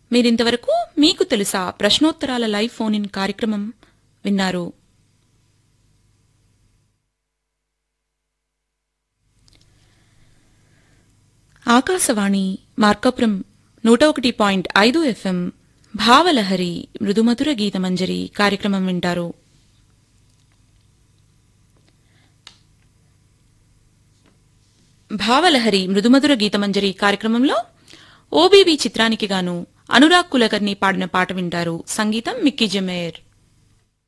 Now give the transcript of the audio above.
మీరింతవరకు మీకు తెలుసా ప్రశ్నోత్తరాల లైవ్ ఫోన్ ఇన్ కార్యక్రమం విన్నారు ఆకాశవాణి మార్కాపురం నూట ఒకటి పాయింట్ ఐదు ఎఫ్ఎం భావలహరి మృదుమధుర గీతమంజరి కార్యక్రమం వింటారు భావలహరి మృదుమధుర గీతమంజరి కార్యక్రమంలో ఓబీవీ చిత్రానికి గాను అనురాగ్ కులకర్ణి పాడిన పాట వింటారు సంగీతం మిక్కీ జమేర్